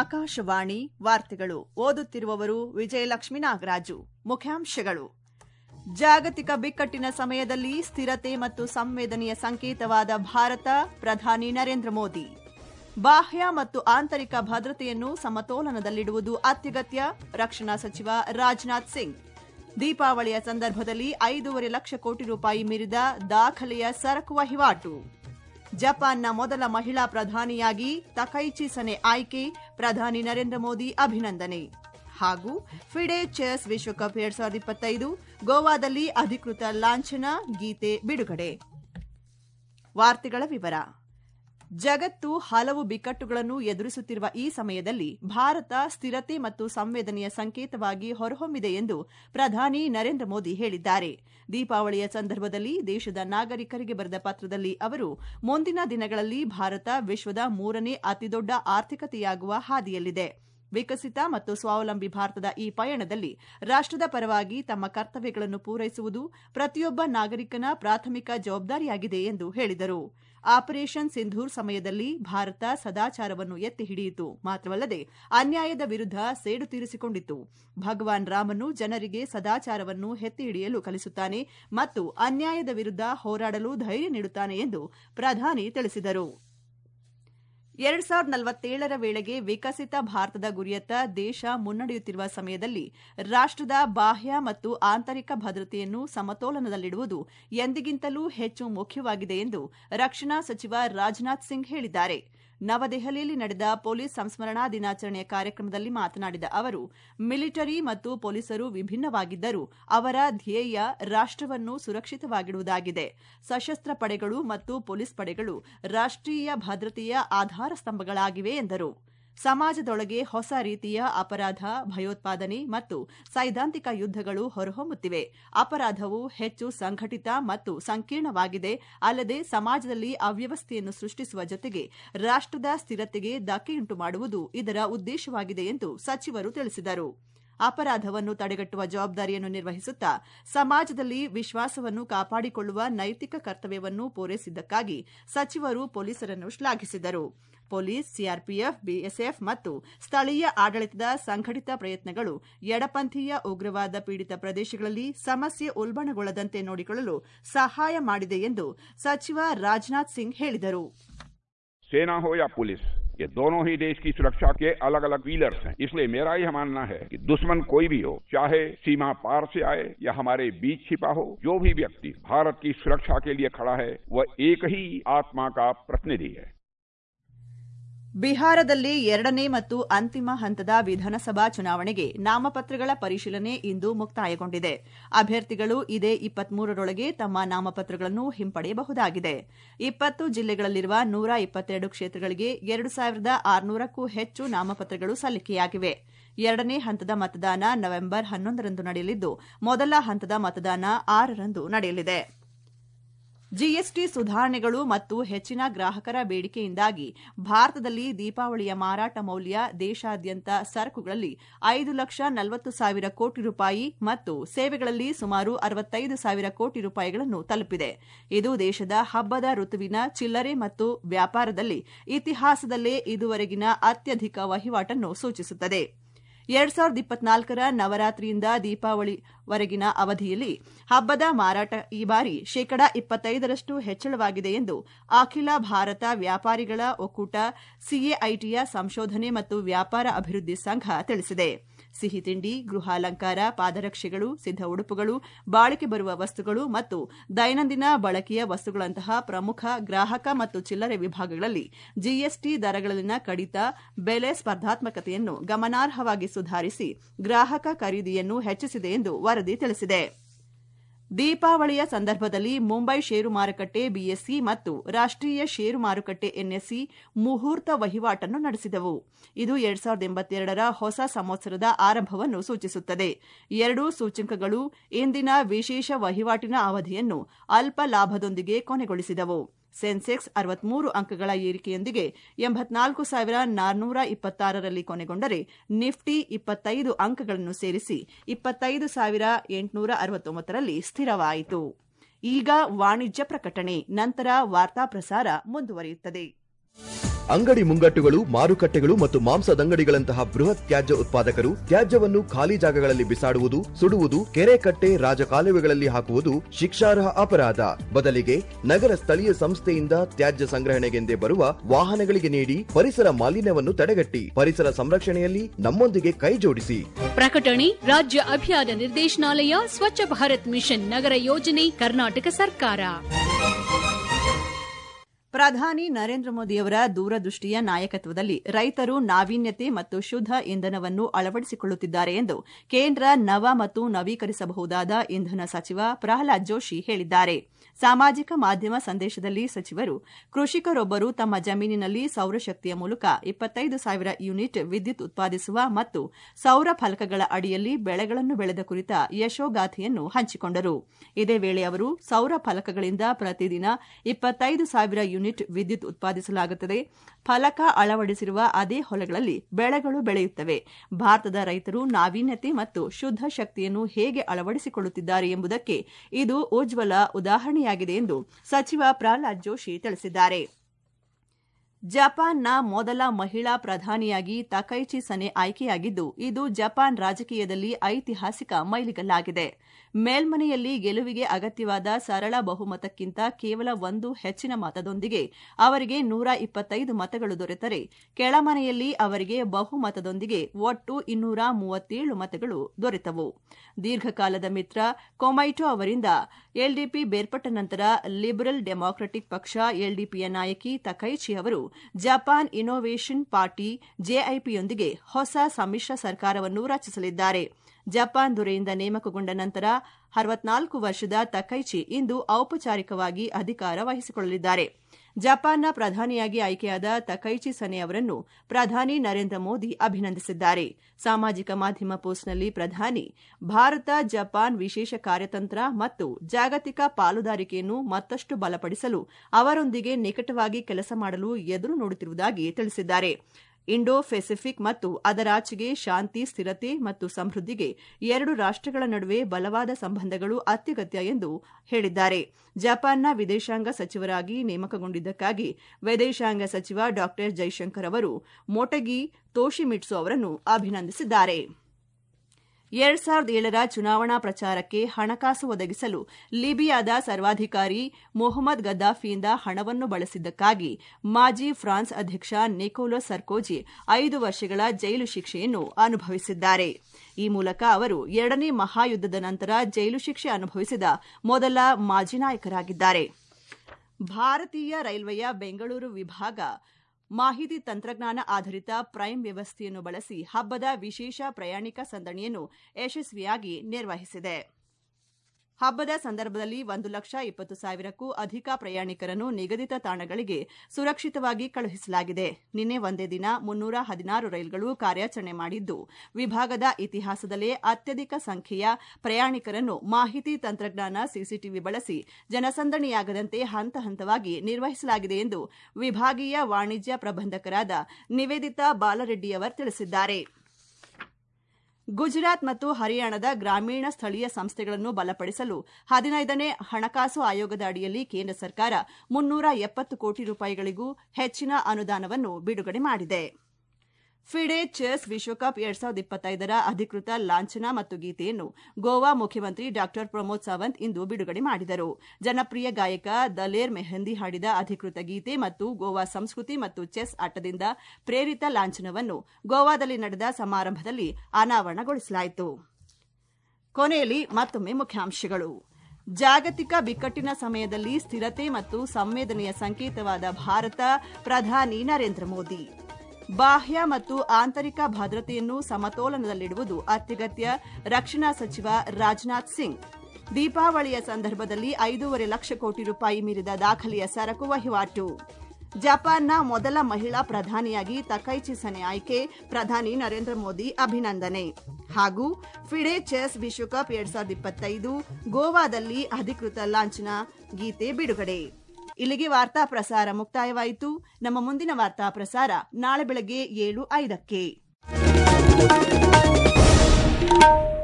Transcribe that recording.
ಆಕಾಶವಾಣಿ ವಾರ್ತೆಗಳು ಓದುತ್ತಿರುವವರು ವಿಜಯಲಕ್ಷ್ಮಿ ನಾಗರಾಜು ಮುಖ್ಯಾಂಶಗಳು ಜಾಗತಿಕ ಬಿಕ್ಕಟ್ಟಿನ ಸಮಯದಲ್ಲಿ ಸ್ಥಿರತೆ ಮತ್ತು ಸಂವೇದನೆಯ ಸಂಕೇತವಾದ ಭಾರತ ಪ್ರಧಾನಿ ನರೇಂದ್ರ ಮೋದಿ ಬಾಹ್ಯ ಮತ್ತು ಆಂತರಿಕ ಭದ್ರತೆಯನ್ನು ಸಮತೋಲನದಲ್ಲಿಡುವುದು ಅತ್ಯಗತ್ಯ ರಕ್ಷಣಾ ಸಚಿವ ರಾಜನಾಥ್ ಸಿಂಗ್ ದೀಪಾವಳಿಯ ಸಂದರ್ಭದಲ್ಲಿ ಐದೂವರೆ ಲಕ್ಷ ಕೋಟಿ ರೂಪಾಯಿ ಮೀರಿದ ದಾಖಲೆಯ ಸರಕು ವಹಿವಾಟು ಜಪಾನ್ನ ಮೊದಲ ಮಹಿಳಾ ಪ್ರಧಾನಿಯಾಗಿ ತಕೈಚಿ ಸನೆ ಆಯ್ಕೆ ಪ್ರಧಾನಿ ನರೇಂದ್ರ ಮೋದಿ ಅಭಿನಂದನೆ ಹಾಗೂ ಫಿಡೆ ಚೆಸ್ ವಿಶ್ವಕಪ್ ಎರಡ್ ಸಾವಿರದ ಇಪ್ಪತ್ತೈದು ಗೋವಾದಲ್ಲಿ ಅಧಿಕೃತ ಲಾಂಛನ ಗೀತೆ ಬಿಡುಗಡೆ ವಾರ್ತೆಗಳ ವಿವರ ಜಗತ್ತು ಹಲವು ಬಿಕ್ಕಟ್ಟುಗಳನ್ನು ಎದುರಿಸುತ್ತಿರುವ ಈ ಸಮಯದಲ್ಲಿ ಭಾರತ ಸ್ಥಿರತೆ ಮತ್ತು ಸಂವೇದನೆಯ ಸಂಕೇತವಾಗಿ ಹೊರಹೊಮ್ಮಿದೆ ಎಂದು ಪ್ರಧಾನಿ ನರೇಂದ್ರ ಮೋದಿ ಹೇಳಿದ್ದಾರೆ ದೀಪಾವಳಿಯ ಸಂದರ್ಭದಲ್ಲಿ ದೇಶದ ನಾಗರಿಕರಿಗೆ ಬರೆದ ಪತ್ರದಲ್ಲಿ ಅವರು ಮುಂದಿನ ದಿನಗಳಲ್ಲಿ ಭಾರತ ವಿಶ್ವದ ಮೂರನೇ ಅತಿದೊಡ್ಡ ಆರ್ಥಿಕತೆಯಾಗುವ ಹಾದಿಯಲ್ಲಿದೆ ವಿಕಸಿತ ಮತ್ತು ಸ್ವಾವಲಂಬಿ ಭಾರತದ ಈ ಪಯಣದಲ್ಲಿ ರಾಷ್ಟದ ಪರವಾಗಿ ತಮ್ಮ ಕರ್ತವ್ಯಗಳನ್ನು ಪೂರೈಸುವುದು ಪ್ರತಿಯೊಬ್ಬ ನಾಗರಿಕನ ಪ್ರಾಥಮಿಕ ಜವಾಬ್ದಾರಿಯಾಗಿದೆ ಎಂದು ಹೇಳಿದರು ಆಪರೇಷನ್ ಸಿಂಧೂರ್ ಸಮಯದಲ್ಲಿ ಭಾರತ ಸದಾಚಾರವನ್ನು ಎತ್ತಿ ಹಿಡಿಯಿತು ಮಾತ್ರವಲ್ಲದೆ ಅನ್ಯಾಯದ ವಿರುದ್ಧ ಸೇಡು ತೀರಿಸಿಕೊಂಡಿತು ಭಗವಾನ್ ರಾಮನು ಜನರಿಗೆ ಸದಾಚಾರವನ್ನು ಎತ್ತಿ ಹಿಡಿಯಲು ಕಲಿಸುತ್ತಾನೆ ಮತ್ತು ಅನ್ಯಾಯದ ವಿರುದ್ಧ ಹೋರಾಡಲು ಧೈರ್ಯ ನೀಡುತ್ತಾನೆ ಎಂದು ಪ್ರಧಾನಿ ತಿಳಿಸಿದರು ಎರಡ್ ಸಾವಿರದ ನಲವತ್ತೇಳರ ವೇಳೆಗೆ ವಿಕಸಿತ ಭಾರತದ ಗುರಿಯತ್ತ ದೇಶ ಮುನ್ನಡೆಯುತ್ತಿರುವ ಸಮಯದಲ್ಲಿ ರಾಷ್ಟದ ಬಾಹ್ಯ ಮತ್ತು ಆಂತರಿಕ ಭದ್ರತೆಯನ್ನು ಸಮತೋಲನದಲ್ಲಿಡುವುದು ಎಂದಿಗಿಂತಲೂ ಹೆಚ್ಚು ಮುಖ್ಯವಾಗಿದೆ ಎಂದು ರಕ್ಷಣಾ ಸಚಿವ ರಾಜನಾಥ್ ಸಿಂಗ್ ಹೇಳಿದ್ದಾರೆ ನವದೆಹಲಿಯಲ್ಲಿ ನಡೆದ ಪೊಲೀಸ್ ಸಂಸ್ಮರಣಾ ದಿನಾಚರಣೆಯ ಕಾರ್ಯಕ್ರಮದಲ್ಲಿ ಮಾತನಾಡಿದ ಅವರು ಮಿಲಿಟರಿ ಮತ್ತು ಪೊಲೀಸರು ವಿಭಿನ್ನವಾಗಿದ್ದರೂ ಅವರ ಧ್ಯೇಯ ರಾಷ್ಟವನ್ನು ಸುರಕ್ಷಿತವಾಗಿಡುವುದಾಗಿದೆ ಸಶಸ್ತ್ರ ಪಡೆಗಳು ಮತ್ತು ಪೊಲೀಸ್ ಪಡೆಗಳು ರಾಷ್ಟೀಯ ಭದ್ರತೆಯ ಆಧಾರ ಸ್ತಂಭಗಳಾಗಿವೆ ಎಂದರು ಸಮಾಜದೊಳಗೆ ಹೊಸ ರೀತಿಯ ಅಪರಾಧ ಭಯೋತ್ಪಾದನೆ ಮತ್ತು ಸೈದ್ಧಾಂತಿಕ ಯುದ್ದಗಳು ಹೊರಹೊಮ್ಮುತ್ತಿವೆ ಅಪರಾಧವು ಹೆಚ್ಚು ಸಂಘಟಿತ ಮತ್ತು ಸಂಕೀರ್ಣವಾಗಿದೆ ಅಲ್ಲದೆ ಸಮಾಜದಲ್ಲಿ ಅವ್ಯವಸ್ಥೆಯನ್ನು ಸೃಷ್ಟಿಸುವ ಜೊತೆಗೆ ರಾಷ್ಟದ ಸ್ಥಿರತೆಗೆ ಧಕ್ಕೆಯುಂಟು ಮಾಡುವುದು ಇದರ ಉದ್ದೇಶವಾಗಿದೆ ಎಂದು ಸಚಿವರು ತಿಳಿಸಿದರು ಅಪರಾಧವನ್ನು ತಡೆಗಟ್ಟುವ ಜವಾಬ್ದಾರಿಯನ್ನು ನಿರ್ವಹಿಸುತ್ತಾ ಸಮಾಜದಲ್ಲಿ ವಿಶ್ವಾಸವನ್ನು ಕಾಪಾಡಿಕೊಳ್ಳುವ ನೈತಿಕ ಕರ್ತವ್ಯವನ್ನು ಪೂರೈಸಿದ್ದಕ್ಕಾಗಿ ಸಚಿವರು ಪೊಲೀಸರನ್ನು ಶ್ಲಾಘಿಸಿದರು ಪೊಲೀಸ್ ಸಿಆರ್ಪಿಎಫ್ ಬಿಎಸ್ಎಫ್ ಮತ್ತು ಸ್ಥಳೀಯ ಆಡಳಿತದ ಸಂಘಟಿತ ಪ್ರಯತ್ನಗಳು ಎಡಪಂಥೀಯ ಉಗ್ರವಾದ ಪೀಡಿತ ಪ್ರದೇಶಗಳಲ್ಲಿ ಸಮಸ್ಯೆ ಉಲ್ಬಣಗೊಳ್ಳದಂತೆ ನೋಡಿಕೊಳ್ಳಲು ಸಹಾಯ ಮಾಡಿದೆ ಎಂದು ಸಚಿವ ರಾಜನಾಥ್ ಸಿಂಗ್ ಹೇಳಿದರು सेना हो या पुलिस ये दोनों ही देश की सुरक्षा के अलग अलग पिलर्स हैं इसलिए मेरा यह मानना है कि दुश्मन कोई भी हो चाहे सीमा पार से आए या हमारे बीच छिपा हो जो भी व्यक्ति भारत की सुरक्षा के लिए खड़ा है वह एक ही आत्मा का प्रतिनिधि है ಬಿಹಾರದಲ್ಲಿ ಎರಡನೇ ಮತ್ತು ಅಂತಿಮ ಹಂತದ ವಿಧಾನಸಭಾ ಚುನಾವಣೆಗೆ ನಾಮಪತ್ರಗಳ ಪರಿಶೀಲನೆ ಇಂದು ಮುಕ್ತಾಯಗೊಂಡಿದೆ ಅಭ್ಯರ್ಥಿಗಳು ಇದೇ ಇಪ್ಪತ್ಮೂರರೊಳಗೆ ತಮ್ಮ ನಾಮಪತ್ರಗಳನ್ನು ಹಿಂಪಡೆಯಬಹುದಾಗಿದೆ ಇಪ್ಪತ್ತು ಜಿಲ್ಲೆಗಳಲ್ಲಿರುವ ನೂರ ಇಪ್ಪತ್ತೆರಡು ಕ್ಷೇತ್ರಗಳಿಗೆ ಎರಡು ಸಾವಿರದ ಆರುನೂರಕ್ಕೂ ಹೆಚ್ಚು ನಾಮಪತ್ರಗಳು ಸಲ್ಲಿಕೆಯಾಗಿವೆ ಎರಡನೇ ಹಂತದ ಮತದಾನ ನವೆಂಬರ್ ಹನ್ನೊಂದರಂದು ನಡೆಯಲಿದ್ದು ಮೊದಲ ಹಂತದ ಮತದಾನ ಆರರಂದು ನಡೆಯಲಿದೆ ಜಿಎಸ್ಟಿ ಸುಧಾರಣೆಗಳು ಮತ್ತು ಹೆಚ್ಚಿನ ಗ್ರಾಹಕರ ಬೇಡಿಕೆಯಿಂದಾಗಿ ಭಾರತದಲ್ಲಿ ದೀಪಾವಳಿಯ ಮಾರಾಟ ಮೌಲ್ಯ ದೇಶಾದ್ಯಂತ ಸರಕುಗಳಲ್ಲಿ ಐದು ಲಕ್ಷ ನಲವತ್ತು ಸಾವಿರ ಕೋಟಿ ರೂಪಾಯಿ ಮತ್ತು ಸೇವೆಗಳಲ್ಲಿ ಸುಮಾರು ಅರವತ್ತೈದು ಸಾವಿರ ಕೋಟಿ ರೂಪಾಯಿಗಳನ್ನು ತಲುಪಿದೆ ಇದು ದೇಶದ ಹಬ್ಬದ ಋತುವಿನ ಚಿಲ್ಲರೆ ಮತ್ತು ವ್ಯಾಪಾರದಲ್ಲಿ ಇತಿಹಾಸದಲ್ಲೇ ಇದುವರೆಗಿನ ಅತ್ಯಧಿಕ ವಹಿವಾಟನ್ನು ಸೂಚಿಸುತ್ತದೆ ಎರಡ್ ಸಾವಿರದ ಇಪ್ಪತ್ನಾಲ್ಕರ ನವರಾತ್ರಿಯಿಂದ ದೀಪಾವಳಿವರೆಗಿನ ಅವಧಿಯಲ್ಲಿ ಹಬ್ಬದ ಮಾರಾಟ ಈ ಬಾರಿ ಶೇಕಡಾ ಇಪ್ಪತ್ತೈದರಷ್ಟು ಹೆಚ್ಚಳವಾಗಿದೆ ಎಂದು ಅಖಿಲ ಭಾರತ ವ್ಯಾಪಾರಿಗಳ ಒಕ್ಕೂಟ ಸಿಎಐಟಿಯ ಸಂಶೋಧನೆ ಮತ್ತು ವ್ಯಾಪಾರ ಅಭಿವೃದ್ಧಿ ಸಂಘ ತಿಳಿಸಿದೆ ಸಿಹಿ ತಿಂಡಿ ಗೃಹಾಲಂಕಾರ ಪಾದರಕ್ಷೆಗಳು ಸಿದ್ಧ ಉಡುಪುಗಳು ಬಾಳಿಕೆ ಬರುವ ವಸ್ತುಗಳು ಮತ್ತು ದೈನಂದಿನ ಬಳಕೆಯ ವಸ್ತುಗಳಂತಹ ಪ್ರಮುಖ ಗ್ರಾಹಕ ಮತ್ತು ಚಿಲ್ಲರೆ ವಿಭಾಗಗಳಲ್ಲಿ ಜಿಎಸ್ಟಿ ದರಗಳಲ್ಲಿನ ಕಡಿತ ಬೆಲೆ ಸ್ಪರ್ಧಾತ್ಮಕತೆಯನ್ನು ಗಮನಾರ್ಹವಾಗಿ ಸುಧಾರಿಸಿ ಗ್ರಾಹಕ ಖರೀದಿಯನ್ನು ಹೆಚ್ಚಿಸಿದೆ ಎಂದು ವರದಿ ತಿಳಿಸಿದೆ ದೀಪಾವಳಿಯ ಸಂದರ್ಭದಲ್ಲಿ ಮುಂಬೈ ಷೇರು ಮಾರುಕಟ್ಟೆ ಬಿಎಸ್ಸಿ ಮತ್ತು ರಾಷ್ಟೀಯ ಷೇರು ಮಾರುಕಟ್ಟೆ ಎನ್ಎಸ್ಸಿ ಮುಹೂರ್ತ ವಹಿವಾಟನ್ನು ನಡೆಸಿದವು ಇದು ಎರಡ್ ಸಾವಿರದ ಎಂಬತ್ತೆರಡರ ಹೊಸ ಸಂವತ್ಸರದ ಆರಂಭವನ್ನು ಸೂಚಿಸುತ್ತದೆ ಎರಡೂ ಸೂಚ್ಯಂಕಗಳು ಇಂದಿನ ವಿಶೇಷ ವಹಿವಾಟಿನ ಅವಧಿಯನ್ನು ಅಲ್ಪ ಲಾಭದೊಂದಿಗೆ ಕೊನೆಗೊಳಿಸಿದವು ಸೆನ್ಸೆಕ್ಸ್ ಅರವತ್ಮೂರು ಅಂಕಗಳ ಏರಿಕೆಯೊಂದಿಗೆ ಎಂಬತ್ನಾಲ್ಕು ಸಾವಿರ ನಾನ್ನೂರ ಇಪ್ಪತ್ತಾರರಲ್ಲಿ ಕೊನೆಗೊಂಡರೆ ನಿಫ್ಟಿ ಇಪ್ಪತ್ತೈದು ಅಂಕಗಳನ್ನು ಸೇರಿಸಿ ಇಪ್ಪತ್ತೈದು ಸಾವಿರ ಎಂಟುನೂರ ಅರವತ್ತೊಂಬತ್ತರಲ್ಲಿ ಸ್ಥಿರವಾಯಿತು ಈಗ ವಾಣಿಜ್ಯ ಪ್ರಕಟಣೆ ನಂತರ ವಾರ್ತಾ ಪ್ರಸಾರ ಮುಂದುವರಿಯುತ್ತದೆ ಅಂಗಡಿ ಮುಂಗಟ್ಟುಗಳು ಮಾರುಕಟ್ಟೆಗಳು ಮತ್ತು ಮಾಂಸದಂಗಡಿಗಳಂತಹ ಬೃಹತ್ ತ್ಯಾಜ್ಯ ಉತ್ಪಾದಕರು ತ್ಯಾಜ್ಯವನ್ನು ಖಾಲಿ ಜಾಗಗಳಲ್ಲಿ ಬಿಸಾಡುವುದು ಸುಡುವುದು ಕೆರೆ ಕಟ್ಟೆ ರಾಜಕಾಲುವೆಗಳಲ್ಲಿ ಹಾಕುವುದು ಶಿಕ್ಷಾರ್ಹ ಅಪರಾಧ ಬದಲಿಗೆ ನಗರ ಸ್ಥಳೀಯ ಸಂಸ್ಥೆಯಿಂದ ತ್ಯಾಜ್ಯ ಸಂಗ್ರಹಣೆಗೆಂದೇ ಬರುವ ವಾಹನಗಳಿಗೆ ನೀಡಿ ಪರಿಸರ ಮಾಲಿನ್ಯವನ್ನು ತಡೆಗಟ್ಟಿ ಪರಿಸರ ಸಂರಕ್ಷಣೆಯಲ್ಲಿ ನಮ್ಮೊಂದಿಗೆ ಕೈ ಜೋಡಿಸಿ ಪ್ರಕಟಣೆ ರಾಜ್ಯ ಅಭಿಯಾನ ನಿರ್ದೇಶನಾಲಯ ಸ್ವಚ್ಛ ಭಾರತ್ ಮಿಷನ್ ನಗರ ಯೋಜನೆ ಕರ್ನಾಟಕ ಸರ್ಕಾರ ಪ್ರಧಾನಿ ನರೇಂದ್ರ ಮೋದಿಯವರ ದೂರದೃಷ್ಟಿಯ ನಾಯಕತ್ವದಲ್ಲಿ ರೈತರು ನಾವೀನ್ಯತೆ ಮತ್ತು ಶುದ್ಧ ಇಂಧನವನ್ನು ಅಳವಡಿಸಿಕೊಳ್ಳುತ್ತಿದ್ದಾರೆ ಎಂದು ಕೇಂದ್ರ ನವ ಮತ್ತು ನವೀಕರಿಸಬಹುದಾದ ಇಂಧನ ಸಚಿವ ಪ್ರಹ್ಲಾದ್ ಜೋಶಿ ಹೇಳಿದ್ದಾರೆ ಸಾಮಾಜಿಕ ಮಾಧ್ಯಮ ಸಂದೇಶದಲ್ಲಿ ಸಚಿವರು ಕೃಷಿಕರೊಬ್ಬರು ತಮ್ಮ ಜಮೀನಿನಲ್ಲಿ ಸೌರಶಕ್ತಿಯ ಮೂಲಕ ಇಪ್ಪತ್ತೈದು ಸಾವಿರ ಯೂನಿಟ್ ವಿದ್ಯುತ್ ಉತ್ಪಾದಿಸುವ ಮತ್ತು ಸೌರ ಫಲಕಗಳ ಅಡಿಯಲ್ಲಿ ಬೆಳೆಗಳನ್ನು ಬೆಳೆದ ಕುರಿತ ಯಶೋಗಾಥೆಯನ್ನು ಹಂಚಿಕೊಂಡರು ಇದೇ ವೇಳೆ ಅವರು ಸೌರ ಫಲಕಗಳಿಂದ ಪ್ರತಿದಿನ ಇಪ್ಪತ್ತೈದು ಸಾವಿರ ಯೂನಿಟ್ ವಿದ್ಯುತ್ ಉತ್ಪಾದಿಸಲಾಗುತ್ತದೆ ಫಲಕ ಅಳವಡಿಸಿರುವ ಅದೇ ಹೊಲಗಳಲ್ಲಿ ಬೆಳೆಗಳು ಬೆಳೆಯುತ್ತವೆ ಭಾರತದ ರೈತರು ನಾವೀನ್ಯತೆ ಮತ್ತು ಶುದ್ಧ ಶಕ್ತಿಯನ್ನು ಹೇಗೆ ಅಳವಡಿಸಿಕೊಳ್ಳುತ್ತಿದ್ದಾರೆ ಎಂಬುದಕ್ಕೆ ಇದು ಉಜ್ವಲ ಉದಾಹರಣೆಯಾಗಿದೆ ಎಂದು ಸಚಿವ ಪ್ರಹ್ಲಾದ್ ಜೋಶಿ ತಿಳಿಸಿದ್ದಾರೆ ಜಪಾನ್ನ ಮೊದಲ ಮಹಿಳಾ ಪ್ರಧಾನಿಯಾಗಿ ತಕೈಚಿ ಸನೆ ಆಯ್ಕೆಯಾಗಿದ್ದು ಇದು ಜಪಾನ್ ರಾಜಕೀಯದಲ್ಲಿ ಐತಿಹಾಸಿಕ ಮೈಲಿಗಲ್ಲಾಗಿದೆ ಮೇಲ್ಮನೆಯಲ್ಲಿ ಗೆಲುವಿಗೆ ಅಗತ್ಯವಾದ ಸರಳ ಬಹುಮತಕ್ಕಿಂತ ಕೇವಲ ಒಂದು ಹೆಚ್ಚಿನ ಮತದೊಂದಿಗೆ ಅವರಿಗೆ ನೂರ ಇಪ್ಪತ್ತೈದು ಮತಗಳು ದೊರೆತರೆ ಕೆಳಮನೆಯಲ್ಲಿ ಅವರಿಗೆ ಬಹುಮತದೊಂದಿಗೆ ಒಟ್ಟು ಇನ್ನೂರ ಮೂವತ್ತೇಳು ಮತಗಳು ದೊರೆತವು ದೀರ್ಘಕಾಲದ ಮಿತ್ರ ಕೊಮೈಟೋ ಅವರಿಂದ ಎಲ್ಡಿಪಿ ಬೇರ್ಪಟ್ಟ ನಂತರ ಲಿಬರಲ್ ಡೆಮಾಕ್ರೆಟಿಕ್ ಪಕ್ಷ ಎಲ್ಡಿಪಿಯ ನಾಯಕಿ ತಕೈಚಿ ಅವರು ಜಪಾನ್ ಇನ್ನೋವೇಷನ್ ಪಾರ್ಟಿ ಜೆಐಪಿಯೊಂದಿಗೆ ಹೊಸ ಸಮ್ಮಿಶ್ರ ಸರ್ಕಾರವನ್ನು ರಚಿಸಲಿದ್ದಾರೆ ಜಪಾನ್ ದೊರೆಯಿಂದ ನೇಮಕಗೊಂಡ ನಂತರ ಅರವತ್ನಾಲ್ಕು ವರ್ಷದ ತಕೈಚಿ ಇಂದು ಔಪಚಾರಿಕವಾಗಿ ಅಧಿಕಾರ ವಹಿಸಿಕೊಳ್ಳಲಿದ್ದಾರೆ ಜಪಾನ್ನ ಪ್ರಧಾನಿಯಾಗಿ ಆಯ್ಕೆಯಾದ ತಕೈಚಿ ಸನೆ ಅವರನ್ನು ಪ್ರಧಾನಿ ನರೇಂದ್ರ ಮೋದಿ ಅಭಿನಂದಿಸಿದ್ದಾರೆ ಸಾಮಾಜಿಕ ಮಾಧ್ಯಮ ಪೋಸ್ಟ್ನಲ್ಲಿ ಪ್ರಧಾನಿ ಭಾರತ ಜಪಾನ್ ವಿಶೇಷ ಕಾರ್ಯತಂತ್ರ ಮತ್ತು ಜಾಗತಿಕ ಪಾಲುದಾರಿಕೆಯನ್ನು ಮತ್ತಷ್ಟು ಬಲಪಡಿಸಲು ಅವರೊಂದಿಗೆ ನಿಕಟವಾಗಿ ಕೆಲಸ ಮಾಡಲು ಎದುರು ನೋಡುತ್ತಿರುವುದಾಗಿ ತಿಳಿಸಿದ್ದಾರೆ ಇಂಡೋ ಪೆಸಿಫಿಕ್ ಮತ್ತು ಅದರಾಚೆಗೆ ಶಾಂತಿ ಸ್ಥಿರತೆ ಮತ್ತು ಸಮೃದ್ಧಿಗೆ ಎರಡು ರಾಷ್ಟಗಳ ನಡುವೆ ಬಲವಾದ ಸಂಬಂಧಗಳು ಅತ್ಯಗತ್ಯ ಎಂದು ಹೇಳಿದ್ದಾರೆ ಜಪಾನ್ನ ವಿದೇಶಾಂಗ ಸಚಿವರಾಗಿ ನೇಮಕಗೊಂಡಿದ್ದಕ್ಕಾಗಿ ವಿದೇಶಾಂಗ ಸಚಿವ ಡಾ ಜೈಶಂಕರ್ ಅವರು ಮೊಟಗಿ ತೋಶಿಮಿಟ್ಸು ಅವರನ್ನು ಅಭಿನಂದಿಸಿದ್ದಾರೆ ಎರಡ್ ಸಾವಿರದ ಏಳರ ಚುನಾವಣಾ ಪ್ರಚಾರಕ್ಕೆ ಹಣಕಾಸು ಒದಗಿಸಲು ಲಿಬಿಯಾದ ಸರ್ವಾಧಿಕಾರಿ ಮೊಹಮ್ಮದ್ ಗದ್ದಾಫಿಯಿಂದ ಹಣವನ್ನು ಬಳಸಿದ್ದಕ್ಕಾಗಿ ಮಾಜಿ ಫ್ರಾನ್ಸ್ ಅಧ್ಯಕ್ಷ ನಿಕೋಲಸ್ ಸರ್ಕೋಜಿ ಐದು ವರ್ಷಗಳ ಜೈಲು ಶಿಕ್ಷೆಯನ್ನು ಅನುಭವಿಸಿದ್ದಾರೆ ಈ ಮೂಲಕ ಅವರು ಎರಡನೇ ಮಹಾಯುದ್ದದ ನಂತರ ಜೈಲು ಶಿಕ್ಷೆ ಅನುಭವಿಸಿದ ಮೊದಲ ಮಾಜಿ ನಾಯಕರಾಗಿದ್ದಾರೆ ಭಾರತೀಯ ರೈಲ್ವೆಯ ಬೆಂಗಳೂರು ವಿಭಾಗ ಮಾಹಿತಿ ತಂತ್ರಜ್ಞಾನ ಆಧಾರಿತ ಪ್ರೈಮ್ ವ್ಯವಸ್ಥೆಯನ್ನು ಬಳಸಿ ಹಬ್ಬದ ವಿಶೇಷ ಪ್ರಯಾಣಿಕ ಸಂದಣಿಯನ್ನು ಯಶಸ್ವಿಯಾಗಿ ನಿರ್ವಹಿಸಿದೆ ಹಬ್ಬದ ಸಂದರ್ಭದಲ್ಲಿ ಒಂದು ಲಕ್ಷ ಇಪ್ಪತ್ತು ಸಾವಿರಕ್ಕೂ ಅಧಿಕ ಪ್ರಯಾಣಿಕರನ್ನು ನಿಗದಿತ ತಾಣಗಳಿಗೆ ಸುರಕ್ಷಿತವಾಗಿ ಕಳುಹಿಸಲಾಗಿದೆ ನಿನ್ನೆ ಒಂದೇ ದಿನ ಮುನ್ನೂರ ಹದಿನಾರು ರೈಲುಗಳು ಕಾರ್ಯಾಚರಣೆ ಮಾಡಿದ್ದು ವಿಭಾಗದ ಇತಿಹಾಸದಲ್ಲೇ ಅತ್ಯಧಿಕ ಸಂಖ್ಯೆಯ ಪ್ರಯಾಣಿಕರನ್ನು ಮಾಹಿತಿ ತಂತ್ರಜ್ಞಾನ ಸಿಸಿಟಿವಿ ಬಳಸಿ ಜನಸಂದಣಿಯಾಗದಂತೆ ಹಂತ ಹಂತವಾಗಿ ನಿರ್ವಹಿಸಲಾಗಿದೆ ಎಂದು ವಿಭಾಗೀಯ ವಾಣಿಜ್ಯ ಪ್ರಬಂಧಕರಾದ ನಿವೇದಿತಾ ಬಾಲರೆಡ್ಡಿಯವರ್ ತಿಳಿಸಿದ್ದಾರೆ ಗುಜರಾತ್ ಮತ್ತು ಹರಿಯಾಣದ ಗ್ರಾಮೀಣ ಸ್ಥಳೀಯ ಸಂಸ್ಥೆಗಳನ್ನು ಬಲಪಡಿಸಲು ಹದಿನೈದನೇ ಹಣಕಾಸು ಆಯೋಗದ ಅಡಿಯಲ್ಲಿ ಕೇಂದ್ರ ಸರ್ಕಾರ ಮುನ್ನೂರ ಎಪ್ಪತ್ತು ಕೋಟಿ ರೂಪಾಯಿಗಳಿಗೂ ಹೆಚ್ಚಿನ ಅನುದಾನವನ್ನು ಬಿಡುಗಡೆ ಮಾಡಿದೆ ಫಿಡೆ ಚೆಸ್ ವಿಶ್ವಕಪ್ ಎರಡ್ ಸಾವಿರದ ಇಪ್ಪತ್ತೈದರ ಅಧಿಕೃತ ಲಾಂಛನ ಮತ್ತು ಗೀತೆಯನ್ನು ಗೋವಾ ಮುಖ್ಯಮಂತ್ರಿ ಡಾ ಪ್ರಮೋದ್ ಸಾವಂತ್ ಇಂದು ಬಿಡುಗಡೆ ಮಾಡಿದರು ಜನಪ್ರಿಯ ಗಾಯಕ ದಲೇರ್ ಮೆಹಂದಿ ಹಾಡಿದ ಅಧಿಕೃತ ಗೀತೆ ಮತ್ತು ಗೋವಾ ಸಂಸ್ಕೃತಿ ಮತ್ತು ಚೆಸ್ ಆಟದಿಂದ ಪ್ರೇರಿತ ಲಾಂಛನವನ್ನು ಗೋವಾದಲ್ಲಿ ನಡೆದ ಸಮಾರಂಭದಲ್ಲಿ ಅನಾವರಣಗೊಳಿಸಲಾಯಿತು ಕೊನೆಯಲ್ಲಿ ಮತ್ತೊಮ್ಮೆ ಮುಖ್ಯಾಂಶಗಳು ಜಾಗತಿಕ ಬಿಕ್ಕಟ್ಟಿನ ಸಮಯದಲ್ಲಿ ಸ್ಥಿರತೆ ಮತ್ತು ಸಂವೇದನೆಯ ಸಂಕೇತವಾದ ಭಾರತ ಪ್ರಧಾನಿ ನರೇಂದ್ರ ಮೋದಿ ಬಾಹ್ಯ ಮತ್ತು ಆಂತರಿಕ ಭದ್ರತೆಯನ್ನು ಸಮತೋಲನದಲ್ಲಿಡುವುದು ಅತ್ಯಗತ್ಯ ರಕ್ಷಣಾ ಸಚಿವ ರಾಜನಾಥ್ ಸಿಂಗ್ ದೀಪಾವಳಿಯ ಸಂದರ್ಭದಲ್ಲಿ ಐದೂವರೆ ಲಕ್ಷ ಕೋಟಿ ರೂಪಾಯಿ ಮೀರಿದ ದಾಖಲೆಯ ಸರಕು ವಹಿವಾಟು ಜಪಾನ್ನ ಮೊದಲ ಮಹಿಳಾ ಪ್ರಧಾನಿಯಾಗಿ ತಕೈಚಿ ಸನೆ ಆಯ್ಕೆ ಪ್ರಧಾನಿ ನರೇಂದ್ರ ಮೋದಿ ಅಭಿನಂದನೆ ಹಾಗೂ ಫಿಡೆ ಚೆಸ್ ವಿಶ್ವಕಪ್ ಎರಡ್ ಸಾವಿರದ ಇಪ್ಪತ್ತೈದು ಗೋವಾದಲ್ಲಿ ಅಧಿಕೃತ ಲಾಂಛನ ಗೀತೆ ಬಿಡುಗಡೆ ಇಲ್ಲಿಗೆ ವಾರ್ತಾ ಪ್ರಸಾರ ಮುಕ್ತಾಯವಾಯಿತು ನಮ್ಮ ಮುಂದಿನ ವಾರ್ತಾ ಪ್ರಸಾರ ನಾಳೆ ಬೆಳಗ್ಗೆ ಏಳು ಐದಕ್ಕೆ